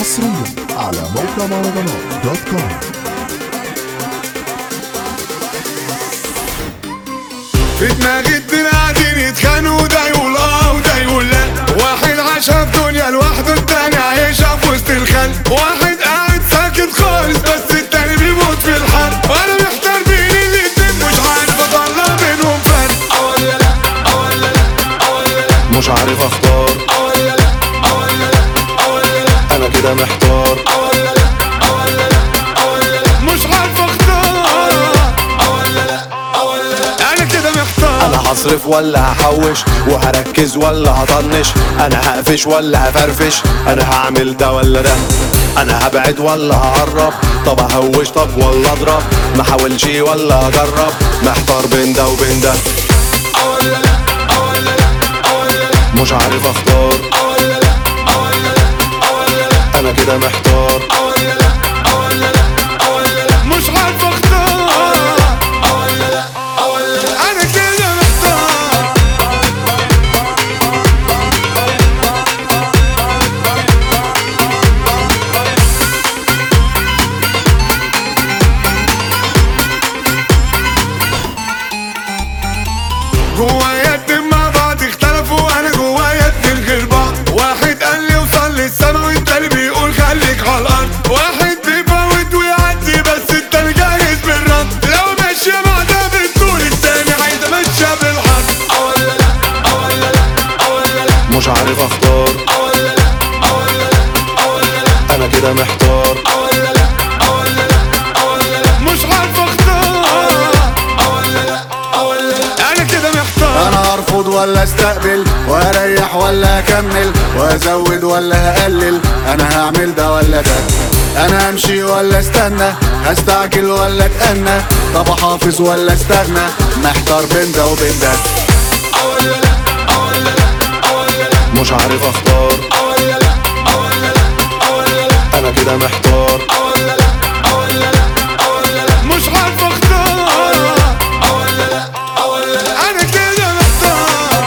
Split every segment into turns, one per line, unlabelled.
حصريا على موقع مهرجانات دوت كوم
في دماغي اتنين قاعدين يتخانقوا ده يقول اه وده يقول لا واحد عاشها في دنيا لوحده التاني عايشها في وسط الخلق واحد قاعد ساكت خالص بس التاني بيموت في الحرب وانا محتار بين الاتنين مش عارف اطلع بينهم فرق اه ولا لا اه ولا لا اه ولا لا
مش عارف اختار
اه ولا لا اه ولا لا اه ولا لا
انا كده محتار
اه ولا لا اه ولا لا اه ولا لا مش عارف اختار اه ولا لا اه ولا لا انا كده محتار
انا هصرف ولا هحوش وهركز ولا هطنش انا هقفش ولا هفرفش انا هعمل ده ولا ده انا هبعد ولا هقرب طب اهوش طب ولا اضرب ما حاولش ولا اجرب محتار بين ده وبين ده
اه ولا لا اه ولا لا اه ولا لا
مش عارف اختار
اه ولا لا اه ولا لا اه ولا لا
انا كده محتار
اه ولا لا اه ولا لا اه ولا لا مش عارف اختار اه ولا لا اه ولا لا انا كده محتار جوايا اتنين مع بعض اختلفوا انا جوايا اتنين غير بعض واحد قال لي وصل للسما والتاني بيقول خليك على الارض واحد بيفوت ويعدي بس التاني جاهز بالرد لو ماشية مع ده بالطول التاني هيتمشى بالحرب اه ولا لا اه ولا لا اه ولا لا
مش عارف اختار
اه ولا لا اه ولا لا اه ولا لا
انا كده محتار
اه ولا لا اه ولا لا اه ولا لا مش عارف اختار اه ولا لا اه ولا لا انا كده محتار
انا ارفض ولا استقبل واريح ولا اكمل وازود ولا هقلل انا هعمل ده ولا ده انا امشي ولا استنى هستعجل ولا اتأنى طب احافظ ولا استغنى محتار بين ده وبين ده
اه ولا لا اه ولا لا اه ولا لا
مش عارف اختار
اه ولا لا اه ولا لا اه ولا لا
انا كده محتار
اه ولا لا اه ولا لا اه ولا لا مش عارف اختار اه ولا لا اه ولا لا انا كده محتار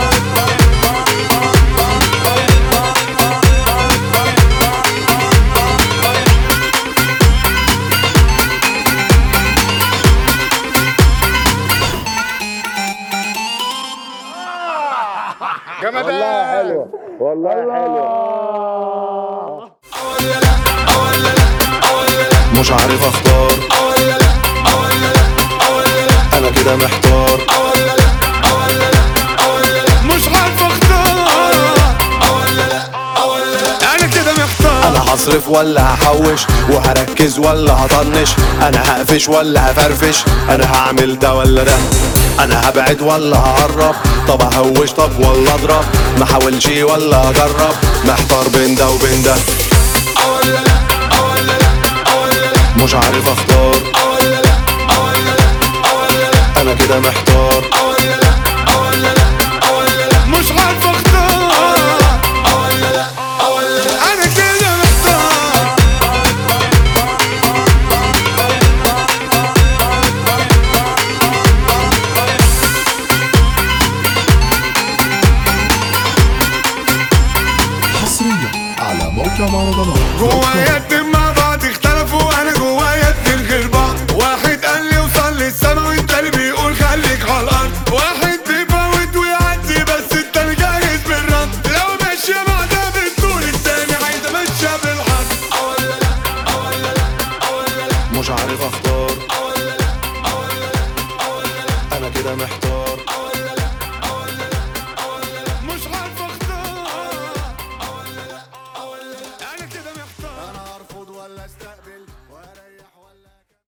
مش عارف اختار
اه ولا لا اه ولا لا اه ولا لا
انا كده محتار
اه ولا لا اه ولا لا اه ولا لا مش عارف اختار اه ولا لا اه ولا لا انا كده محتار
انا هصرف ولا هحوش وهركز ولا هطنش انا هقفش ولا هفرفش انا هعمل ده ولا ده انا هبعد ولا هقرب طب اهوش طب ولا اضرب ما حاولش ولا اجرب محتار بين ده وبين ده
اه ولا لا اه ولا لا اه ولا لا
مش عارف اختار
اه ولا لا اه ولا لا اه ولا لا
انا كده محتار
اه ولا لا اه ولا لا اه ولا لا مش عارف اختار اه ولا لا اه ولا لا انا كده محتار
حصريا على موقع مهرجانات دوت كوم
جوايا اتنين مع بعض اختلفوا انا جوايا اتنين غير بعض واحد قال لي وصل للسما والتاني بيقول خليك على الارض واحد بيفوت ويعدي بس التاني جاهز بالرد لو ماشية مع ده بالطول التاني هيتمشى بالحرب اه ولا لا اه ولا لا اه ولا لا
مش عارف اختار
اه ولا لا اه ولا لا اه ولا لا
انا كده محتار